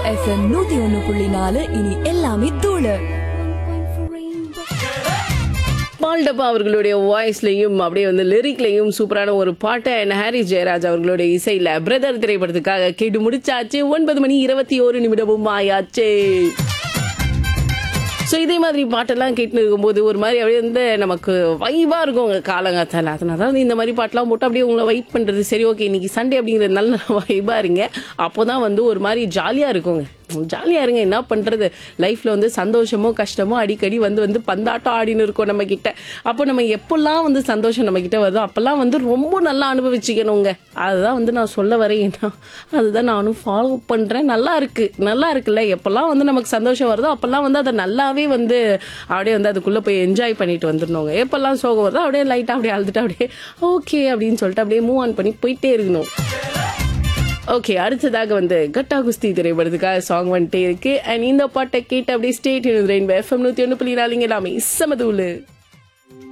FM நூத்தி ஒண்ணு புள்ளி நாலு இனி எல்லாமே தூளு பால் டப்பா அவர்களுடைய வாய்ஸ்லயும் அப்படியே வந்து லிரிக்லயும் சூப்பரான ஒரு பாட்டை and ஹாரி ஜெயராஜ் அவர்களுடைய இசையில பிரதர் திரைப்படத்துக்காக கேட்டு முடிச்சாச்சு ஒன்பது மணி இருபத்தி ஒரு நிமிடமும் ஆயாச்சே ஸோ இதே மாதிரி பாட்டெல்லாம் கேட்டு இருக்கும்போது ஒரு மாதிரி அப்படியே வந்து நமக்கு வைபாக இருக்கும் உங்கள் காலங்காத்தால அதனால தான் வந்து இந்த மாதிரி பாட்டெல்லாம் போட்டு அப்படியே உங்களை வைப் பண்ணுறது சரி ஓகே இன்னைக்கு சண்டே அப்படிங்கிறது நல்ல வைபாக இருங்க அப்போ தான் வந்து ஒரு மாதிரி ஜாலியாக இருக்குங்க ஜாலியாக இருங்க என்ன பண்ணுறது லைஃப்பில் வந்து சந்தோஷமோ கஷ்டமோ அடிக்கடி வந்து வந்து பந்தாட்டம் ஆடின்னு இருக்கோம் நம்ம கிட்ட அப்போ நம்ம எப்பெல்லாம் வந்து சந்தோஷம் நம்ம கிட்ட வருதோ அப்போல்லாம் வந்து ரொம்ப நல்லா அனுபவிச்சுக்கணுங்க அதுதான் வந்து நான் சொல்ல வரேன் அதுதான் நானும் ஃபாலோ பண்ணுறேன் நல்லா இருக்கு நல்லா இருக்குல்ல எப்பெல்லாம் வந்து நமக்கு சந்தோஷம் வருதோ அப்பெல்லாம் வந்து அதை நல்லாவே வந்து அப்படியே வந்து அதுக்குள்ளே போய் என்ஜாய் பண்ணிட்டு வந்துடணுங்க எப்பெல்லாம் சோகம் வருதோ அப்படியே லைட்டாக அப்படியே அழுதுட்டு அப்படியே ஓகே அப்படின்னு சொல்லிட்டு அப்படியே மூவ் ஆன் பண்ணி போயிட்டே இருக்கணும் ஓகே அடுத்ததாக வந்து கட்டா குஸ்தி திரைப்படத்துக்காக சாங் வந்துட்டே இருக்கு அண்ட் இந்த பாட்டை கேட்டு அப்படியே ஸ்டேட் ரெயின்போ எஃப்எம் நூற்றி ஒன்று புள்ளி நாலுங்க எல்லாமே சமதூலு